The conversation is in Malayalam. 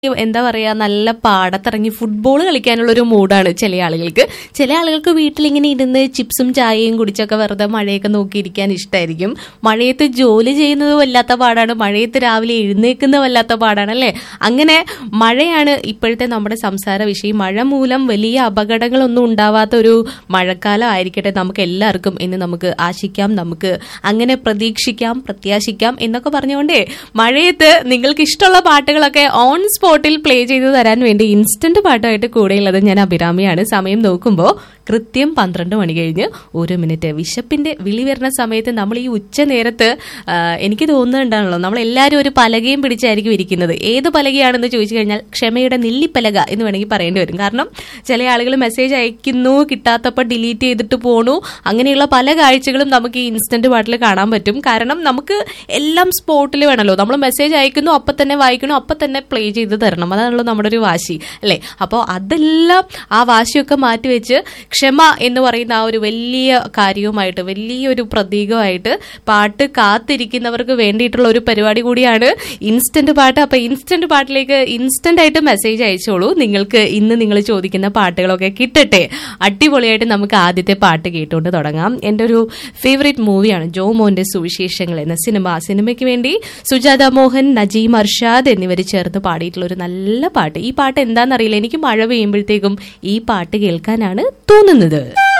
എന്താ പറയാ നല്ല പാടത്തിറങ്ങി ഫുട്ബോൾ കളിക്കാനുള്ള ഒരു മൂഡാണ് ചില ആളുകൾക്ക് ചില ആളുകൾക്ക് വീട്ടിൽ ഇങ്ങനെ ഇരുന്ന് ചിപ്സും ചായയും കുടിച്ചൊക്കെ വെറുതെ മഴയൊക്കെ നോക്കിയിരിക്കാൻ ഇഷ്ടമായിരിക്കും മഴയത്ത് ജോലി ചെയ്യുന്നത് വല്ലാത്ത പാടാണ് മഴയത്ത് രാവിലെ എഴുന്നേക്കുന്നത് വല്ലാത്ത പാടാണ് അല്ലേ അങ്ങനെ മഴയാണ് ഇപ്പോഴത്തെ നമ്മുടെ സംസാര വിഷയം മഴ മൂലം വലിയ അപകടങ്ങളൊന്നും ഉണ്ടാവാത്ത ഒരു മഴക്കാലം ആയിരിക്കട്ടെ നമുക്ക് എല്ലാവർക്കും എന്ന് നമുക്ക് ആശിക്കാം നമുക്ക് അങ്ങനെ പ്രതീക്ഷിക്കാം പ്രത്യാശിക്കാം എന്നൊക്കെ പറഞ്ഞുകൊണ്ടേ മഴയത്ത് നിങ്ങൾക്ക് ഇഷ്ടമുള്ള പാട്ടുകളൊക്കെ ഓൺ സ്പോട്ടിൽ പ്ലേ ചെയ്ത് തരാൻ വേണ്ടി ഇൻസ്റ്റന്റ് പാട്ടുമായിട്ട് കൂടെയുള്ളത് ഞാൻ അഭിരാമിയാണ് സമയം നോക്കുമ്പോൾ കൃത്യം പന്ത്രണ്ട് മണി കഴിഞ്ഞ് ഒരു മിനിറ്റ് വിശപ്പിന്റെ വിളി വരുന്ന സമയത്ത് നമ്മൾ ഈ ഉച്ച നേരത്ത് ആ, എനിക്ക് തോന്നുന്നുണ്ടാണല്ലോ നമ്മൾ എല്ലാവരും ഒരു പലകയും പിടിച്ചായിരിക്കും ഇരിക്കുന്നത് ഏത് പലകയാണെന്ന് ചോദിച്ചു കഴിഞ്ഞാൽ ക്ഷമയുടെ നെല്ലിപ്പലക എന്ന് വേണമെങ്കിൽ പറയേണ്ടി വരും കാരണം ചില ആളുകൾ മെസ്സേജ് അയക്കുന്നു കിട്ടാത്തപ്പോൾ ഡിലീറ്റ് ചെയ്തിട്ട് പോണു അങ്ങനെയുള്ള പല കാഴ്ചകളും നമുക്ക് ഈ ഇൻസ്റ്റന്റ് പാട്ടിൽ കാണാൻ പറ്റും കാരണം നമുക്ക് എല്ലാം സ്പോട്ടിൽ വേണമല്ലോ നമ്മൾ മെസ്സേജ് അയക്കുന്നു അപ്പം തന്നെ വായിക്കണം അപ്പം തന്നെ പ്ലേ ചെയ്ത് തരണം അതാണല്ലോ നമ്മുടെ ഒരു വാശി അല്ലേ അപ്പോൾ അതെല്ലാം ആ വാശിയൊക്കെ മാറ്റിവെച്ച് ക്ഷമ എന്ന് പറയുന്ന ആ ഒരു വലിയ കാര്യവുമായിട്ട് വലിയൊരു പ്രതീകമായിട്ട് പാട്ട് കാത്തിരിക്കുന്നവർക്ക് വേണ്ടിയിട്ടുള്ള ഒരു പരിപാടി കൂടിയാണ് ഇൻസ്റ്റന്റ് പാട്ട് അപ്പൊ ഇൻസ്റ്റന്റ് പാട്ടിലേക്ക് ഇൻസ്റ്റന്റ് ആയിട്ട് മെസ്സേജ് അയച്ചോളൂ നിങ്ങൾക്ക് ഇന്ന് നിങ്ങൾ ചോദിക്കുന്ന പാട്ടുകളൊക്കെ കിട്ടട്ടെ അടിപൊളിയായിട്ട് നമുക്ക് ആദ്യത്തെ പാട്ട് കേട്ടുകൊണ്ട് തുടങ്ങാം എൻ്റെ ഒരു ഫേവറേറ്റ് മൂവിയാണ് ജോ മോന്റെ സുവിശേഷങ്ങൾ എന്ന സിനിമ ആ സിനിമയ്ക്ക് വേണ്ടി സുജാത മോഹൻ നജീം അർഷാദ് എന്നിവർ ചേർന്ന് പാടിയിട്ടുള്ള ഒരു നല്ല പാട്ട് ഈ പാട്ട് എന്താണെന്നറിയില്ല എനിക്ക് മഴ പെയ്യുമ്പോഴത്തേക്കും ഈ പാട്ട് കേൾക്കാനാണ് തോന്നുന്നത്